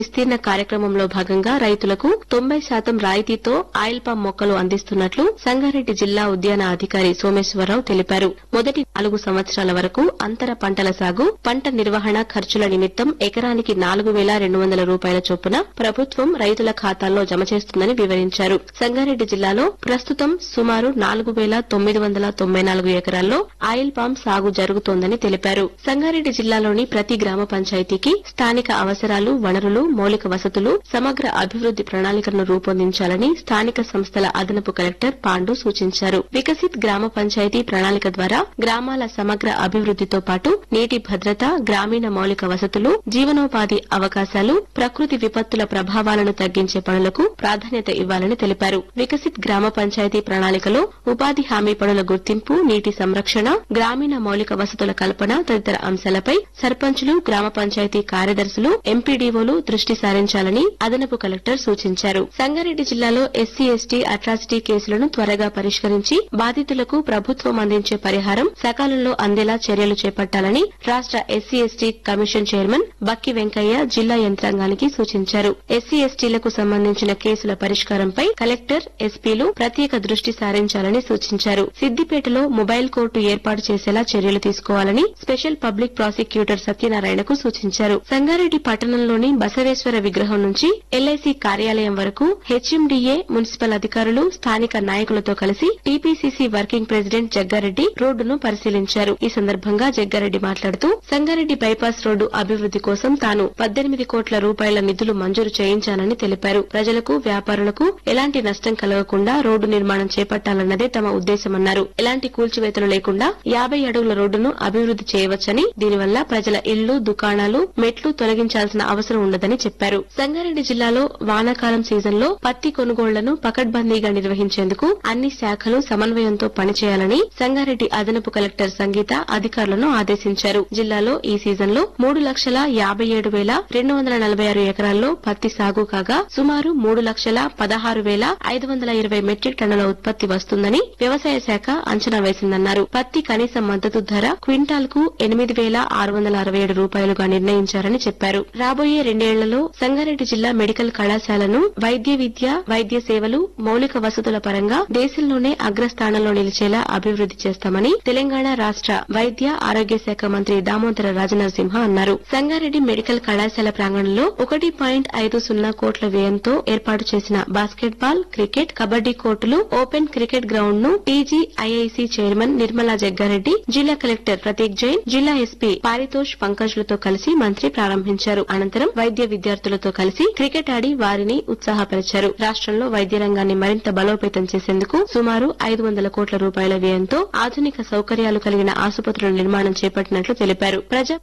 విస్తీర్ణ కార్యక్రమంలో భాగంగా రైతులకు తొంభై శాతం రాయితీతో ఆయిల్ పామ్ మొక్కలు అందిస్తున్నట్లు సంగారెడ్డి జిల్లా ఉద్యాన అధికారి సోమేశ్వరరావు తెలిపారు మొదటి నాలుగు సంవత్సరాల వరకు అంతర పంటల సాగు పంట నిర్వహణ ఖర్చుల నిమిత్తం ఎకరానికి నాలుగు వేల రెండు వందల రూపాయల చొప్పున ప్రభుత్వం రైతుల ఖాతాల్లో జమ చేస్తుందని వివరించారు సంగారెడ్డి జిల్లాలో ప్రస్తుతం సుమారు నాలుగు వేల తొమ్మిది వందల తొంభై నాలుగు ఎకరాల్లో ఆయిల్ పామ్ సాగు జరుగుతోందని తెలిపారు సంగారెడ్డి జిల్లాలోని ప్రతి గ్రామ పంచాయతీకి స్థానిక అవసరాలు వనరులు మౌలిక వసతులు సమగ్ర అభివృద్ది ప్రణాళికను రూపొందించాలని స్థానిక సంస్థల అదనపు కలెక్టర్ పాండు సూచించారు వికసిత్ గ్రామ పంచాయతీ ప్రణాళిక ద్వారా గ్రామాల సమగ్ర అభివృద్దితో పాటు నీటి భద్రత గ్రామీణ మౌలిక వసతులు జీవనోపాధి అవకాశాలు ప్రకృతి విపత్తుల ప్రభావాలను తగ్గించే పనులకు ప్రాధాన్యత ఇవ్వాలని తెలిపారు వికసిత్ గ్రామ పంచాయతీ ప్రణాళికలో ఉపాధి హామీ పనుల గుర్తింపు నీటి సంరక్షణ గ్రామీణ మౌలిక వసతుల కల్పన తదితర అంశాలపై సర్పంచులు గ్రామ పంచాయతీ కార్యదర్శులు ఎంపీడీఓలు దృష్టి సారించాలని అదనపు కలెక్టర్ సూచించారు సంగారెడ్డి జిల్లాలో ఎస్సీ ఎస్టీ అట్రాసిటీ కేసులను త్వరగా పరిష్కరించి బాధితులకు ప్రభుత్వం అందించే పరిహారం సకాలంలో అందేలా చర్యలు చేపట్టాలని రాష్ట SC ST commission chairman Bakki Venkaiah జిల్లా యంత్రాంగానికి సూచించారు ఎస్సీ ఎస్టీలకు సంబంధించిన కేసుల పరిష్కారంపై కలెక్టర్ ఎస్పీలు ప్రత్యేక దృష్టి సారించాలని సూచించారు సిద్దిపేటలో మొబైల్ కోర్టు ఏర్పాటు చేసేలా చర్యలు తీసుకోవాలని స్పెషల్ పబ్లిక్ ప్రాసిక్యూటర్ సత్యనారాయణకు సూచించారు సంగారెడ్డి పట్టణంలోని బసవేశ్వర విగ్రహం నుంచి ఎల్ఐసి కార్యాలయం వరకు హెచ్ఎండిఏ మున్సిపల్ అధికారులు స్థానిక నాయకులతో కలిసి టీపీసీసీ వర్కింగ్ ప్రెసిడెంట్ జగ్గారెడ్డి రోడ్డును పరిశీలించారు ఈ సందర్భంగా జగ్గారెడ్డి మాట్లాడుతూ సంగారెడ్డి బైపాస్ రోడ్డు అభివృద్ది కోసం తాను పద్దెనిమిది కోట్ల రూపాయల నిధులు మంజూరు చేయించానని తెలిపారు ప్రజలకు వ్యాపారులకు ఎలాంటి నష్టం కలగకుండా రోడ్డు నిర్మాణం చేపట్టాలన్నదే తమ ఉద్దేశమన్నారు ఎలాంటి కూల్చివేతలు లేకుండా యాభై అడుగుల రోడ్డును అభివృద్ది చేయవచ్చని దీనివల్ల ప్రజల ఇళ్లు దుకాణాలు మెట్లు తొలగించాల్సిన అవసరం ఉండదని చెప్పారు సంగారెడ్డి జిల్లాలో వానాకాలం సీజన్లో పత్తి కొనుగోళ్లను పకడ్బందీగా నిర్వహించేందుకు అన్ని శాఖలు సమన్వయంతో పనిచేయాలని సంగారెడ్డి అదనపు కలెక్టర్ సంగీత అధికారులను ఆదేశించారు జిల్లాలో ఈ సీజన్లో మూడు లక్షల యాభై ఏడు వేల రెండు వందల నలభై ఆరు ఎకరాల్లో పత్తి సాగు కాగా సుమారు మూడు లక్షల పదహారు వేల ఐదు వందల ఇరవై మెట్రిక్ టన్నుల ఉత్పత్తి వస్తుందని వ్యవసాయ శాఖ అంచనా వేసిందన్నారు పత్తి కనీస మద్దతు ధర క్వింటాల్ కు ఎనిమిది వేల ఆరు వందల అరవై ఏడు రూపాయలుగా నిర్ణయించారని చెప్పారు రాబోయే రెండేళ్లలో సంగారెడ్డి జిల్లా మెడికల్ కళాశాలను వైద్య విద్య వైద్య సేవలు మౌలిక వసతుల పరంగా దేశంలోనే అగ్రస్థానంలో నిలిచేలా అభివృద్ది చేస్తామని తెలంగాణ రాష్ట వైద్య ఆరోగ్య శాఖ మంత్రి దామోదర రాజనరసింహ అన్నారు సంగారెడ్డి మెడికల్ కళాశాల ప్రాంగణంలో ఒకటి పాయింట్ ఐదు సున్నా కోట్ల వ్యయంతో ఏర్పాటు చేసిన బాస్కెట్ బాల్ క్రికెట్ కబడ్డీ కోర్టులు ఓపెన్ క్రికెట్ గ్రౌండ్ ను టీజీఐఐసీ చైర్మన్ నిర్మలా జగ్గారెడ్డి జిల్లా కలెక్టర్ ప్రతీక్ జైన్ జిల్లా ఎస్పీ పారితోష్ పంకజ్లతో కలిసి మంత్రి ప్రారంభించారు అనంతరం వైద్య విద్యార్థులతో కలిసి క్రికెట్ ఆడి వారిని ఉత్సాహపరిచారు రాష్ట్రంలో వైద్య రంగాన్ని మరింత బలోపేతం చేసేందుకు సుమారు ఐదు వందల కోట్ల రూపాయల వ్యయంతో ఆధునిక సౌకర్యాలు కలిగిన ఆసుపత్రుల నిర్మాణం చేపట్టినట్లు తెలిపారు ప్రజా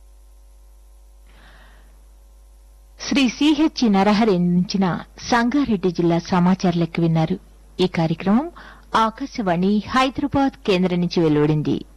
శ్రీ సిహెచ్ నరహరి అందించిన సంగారెడ్డి జిల్లా సమాచార లెక్క విన్నారు ఈ కార్యక్రమం ఆకాశవాణి హైదరాబాద్ కేంద్రం నుంచి వెలువడింది